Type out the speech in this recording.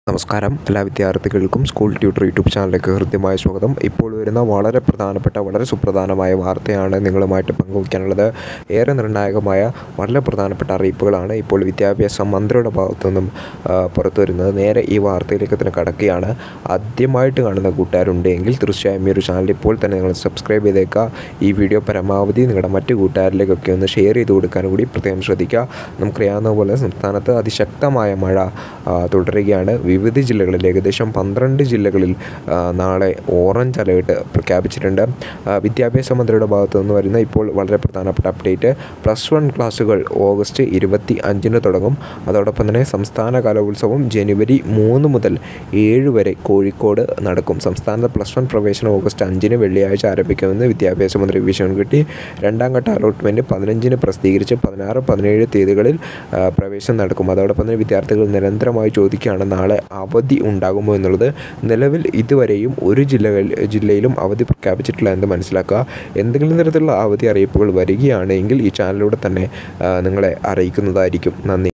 നമസ്കാരം എല്ലാ വിദ്യാർത്ഥികൾക്കും സ്കൂൾ ട്യൂട്ടർ യൂട്യൂബ് ചാനലിലേക്ക് ഹൃദ്യമായ സ്വാഗതം ഇപ്പോൾ വരുന്ന വളരെ പ്രധാനപ്പെട്ട വളരെ സുപ്രധാനമായ വാർത്തയാണ് നിങ്ങളുമായിട്ട് പങ്കുവയ്ക്കാനുള്ളത് ഏറെ നിർണായകമായ വളരെ പ്രധാനപ്പെട്ട അറിയിപ്പുകളാണ് ഇപ്പോൾ വിദ്യാഭ്യാസ മന്ത്രിയുടെ ഭാഗത്തു നിന്നും ആ, പുറത്തു വരുന്നത് നേരെ ഈ വാർത്തയിലേക്ക് തന്നെ കടക്കുകയാണ് ആദ്യമായിട്ട് കാണുന്ന കൂട്ടുകാരുണ്ടെങ്കിൽ തീർച്ചയായും ഈ ഒരു ചാനൽ ഇപ്പോൾ തന്നെ നിങ്ങൾ സബ്സ്ക്രൈബ് ചെയ്തേക്കുക ഈ വീഡിയോ പരമാവധി നിങ്ങളുടെ മറ്റു കൂട്ടുകാരിലേക്കൊക്കെ ഒന്ന് ഷെയർ ചെയ്ത് കൊടുക്കാൻ കൂടി പ്രത്യേകം ശ്രദ്ധിക്കുക നമുക്കറിയാവുന്ന പോലെ സംസ്ഥാനത്ത് അതിശക്തമായ മഴ ആ, തുടരുകയാണ് വിവിധ ജില്ലകളിൽ ഏകദേശം പന്ത്രണ്ട് ജില്ലകളിൽ ആ, നാളെ ഓറഞ്ച് അലേർട്ട് പ്രഖ്യാപിച്ചിട്ടുണ്ട് ആ, വിദ്യാഭ്യാസ മന്ത്രിയുടെ ഭാഗത്തു നിന്ന് വരുന്ന ഇപ്പോൾ വളരെ പ്രധാനപ്പെട്ട അപ്ഡേറ്റ് പ്ലസ് വൺ ക്ലാസ്സുകൾ ഓഗസ്റ്റ് ഇരുപത്തി അഞ്ചിന് തുടങ്ങും അതോടൊപ്പം തന്നെ സംസ്ഥാന കലോത്സവം ജനുവരി മൂന്ന് മുതൽ ഏഴ് വരെ കോഴിക്കോട് നടക്കും സംസ്ഥാനത്ത് പ്ലസ് വൺ പ്രവേശനം ഓഗസ്റ്റ് അഞ്ചിന് വെള്ളിയാഴ്ച ആരംഭിക്കുമെന്ന് വിദ്യാഭ്യാസ മന്ത്രി വി ശിവൻകുട്ടി രണ്ടാം ഘട്ട അലോട്ട്മെൻറ്റ് പതിനഞ്ചിന് പ്രസിദ്ധീകരിച്ച് പതിനാറ് പതിനേഴ് തീയതികളിൽ ആ, പ്രവേശനം നടക്കും അതോടൊപ്പം തന്നെ വിദ്യാർത്ഥികൾ നിരന്തരമായി ചോദിക്കുകയാണ് നാളെ അവധി ഉണ്ടാകുമോ എന്നുള്ളത് നിലവിൽ ഇതുവരെയും ഒരു ജില്ലകൾ ജില്ലയിലും അവധി പ്രഖ്യാപിച്ചിട്ടില്ല എന്ന് മനസ്സിലാക്കുക എന്തെങ്കിലും തരത്തിലുള്ള അവധി അറിയിപ്പുകൾ വരികയാണെങ്കിൽ ഈ ചാനലിലൂടെ തന്നെ ആ, നിങ്ങളെ അറിയിക്കുന്നതായിരിക്കും നന്ദി